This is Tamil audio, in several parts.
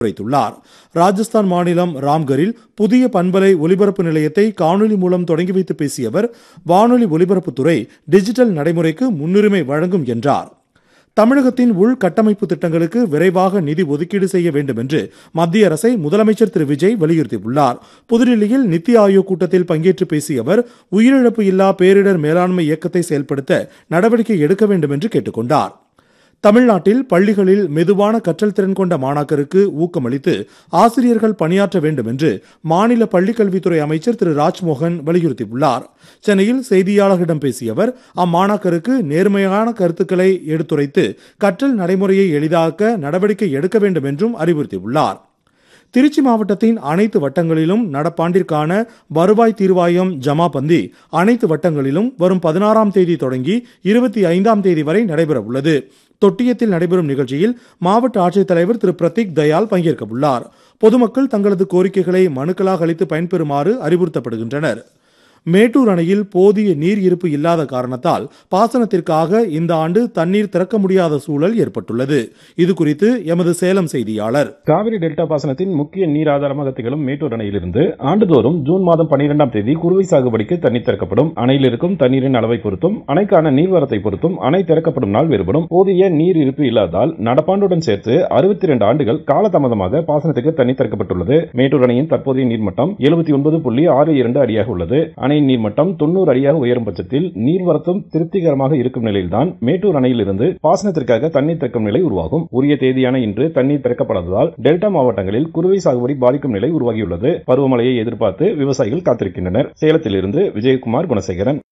உரைத்துள்ளார் ராஜஸ்தான் மாநிலம் ராம்கரில் புதிய பண்பலை ஒலிபரப்பு நிலையத்தை காணொலி மூலம் தொடங்கி வைத்து பேசிய அவர் வானொலி ஒலிபரப்புத்துறை டிஜிட்டல் நடைமுறைக்கு முன்னுரிமை வழங்கும் என்றார் தமிழகத்தின் உள்கட்டமைப்பு திட்டங்களுக்கு விரைவாக நிதி ஒதுக்கீடு செய்ய வேண்டும் என்று மத்திய அரசை முதலமைச்சர் திரு விஜய் வலியுறுத்தியுள்ளார் புதுடில்லியில் நித்தி ஆயோக் கூட்டத்தில் பங்கேற்று பேசிய அவர் உயிரிழப்பு இல்லா பேரிடர் மேலாண்மை இயக்கத்தை செயல்படுத்த நடவடிக்கை எடுக்க வேண்டும் என்று கேட்டுக்கொண்டார் தமிழ்நாட்டில் பள்ளிகளில் மெதுவான கற்றல் திறன் கொண்ட மாணாக்கருக்கு ஊக்கமளித்து ஆசிரியர்கள் பணியாற்ற வேண்டும் என்று மாநில பள்ளிக்கல்வித்துறை அமைச்சர் திரு ராஜ்மோகன் வலியுறுத்தியுள்ளார் சென்னையில் செய்தியாளர்களிடம் பேசிய அவர் அம்மாணாக்கருக்கு நேர்மையான கருத்துக்களை எடுத்துரைத்து கற்றல் நடைமுறையை எளிதாக்க நடவடிக்கை எடுக்க வேண்டும் என்றும் அறிவுறுத்தியுள்ளார் திருச்சி மாவட்டத்தின் அனைத்து வட்டங்களிலும் நடப்பாண்டிற்கான வருவாய் தீர்வாயம் ஜமாபந்தி அனைத்து வட்டங்களிலும் வரும் பதினாறாம் தேதி தொடங்கி இருபத்தி ஐந்தாம் தேதி வரை நடைபெற உள்ளது தொட்டியத்தில் நடைபெறும் நிகழ்ச்சியில் மாவட்ட ஆட்சித்தலைவர் திரு பிரதீக் தயால் பங்கேற்க உள்ளார் பொதுமக்கள் தங்களது கோரிக்கைகளை மனுக்களாக அளித்து பயன்பெறுமாறு அறிவுறுத்தப்படுகின்றனர் மேட்டூர் அணையில் போதிய நீர் இருப்பு இல்லாத காரணத்தால் பாசனத்திற்காக இந்த ஆண்டு தண்ணீர் திறக்க முடியாத சூழல் ஏற்பட்டுள்ளது இது குறித்து எமது சேலம் செய்தியாளர் காவிரி டெல்டா பாசனத்தின் முக்கிய நீர் ஆதாரமாக திகழும் மேட்டூர் அணையிலிருந்து ஆண்டுதோறும் ஜூன் மாதம் பனிரெண்டாம் தேதி குறுவை சாகுபடிக்கு தண்ணீர் திறக்கப்படும் அணையில் இருக்கும் தண்ணீரின் அளவை பொறுத்தும் அணைக்கான நீர்வரத்தை பொறுத்தும் அணை திறக்கப்படும் நாள் வேறுபடும் போதிய நீர் இருப்பு இல்லாததால் நடப்பாண்டுடன் சேர்த்து அறுபத்தி இரண்டு ஆண்டுகள் காலதாமதமாக பாசனத்துக்கு தண்ணீர் திறக்கப்பட்டுள்ளது மேட்டூர் அணையின் தற்போதைய நீர்மட்டம் எழுபத்தி ஒன்பது புள்ளி ஆறு இரண்டு அடியாக உள்ளது அணையின் நீர்மட்டம் தொண்ணூறு அடியாக உயரும் பட்சத்தில் நீர்வரத்தும் திருப்திகரமாக இருக்கும் நிலையில்தான் மேட்டூர் அணையிலிருந்து பாசனத்திற்காக தண்ணீர் திறக்கும் நிலை உருவாகும் உரிய தேதியான இன்று தண்ணீர் திறக்கப்படாததால் டெல்டா மாவட்டங்களில் குறுவை சாகுபடி பாதிக்கும் நிலை உருவாகியுள்ளது பருவமழையை எதிர்பார்த்து விவசாயிகள் காத்திருக்கின்றனர் சேலத்திலிருந்து விஜயகுமார் குணசேகரன்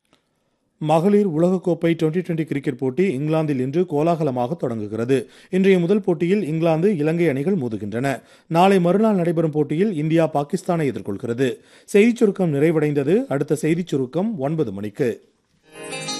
மகளிர் உலகக்கோப்பை டுவெண்டி டுவெண்டி கிரிக்கெட் போட்டி இங்கிலாந்தில் இன்று கோலாகலமாக தொடங்குகிறது இன்றைய முதல் போட்டியில் இங்கிலாந்து இலங்கை அணிகள் மோதுகின்றன நாளை மறுநாள் நடைபெறும் போட்டியில் இந்தியா பாகிஸ்தானை எதிர்கொள்கிறது செய்திச் சுருக்கம் நிறைவடைந்தது அடுத்த செய்திச் சுருக்கம் ஒன்பது மணிக்கு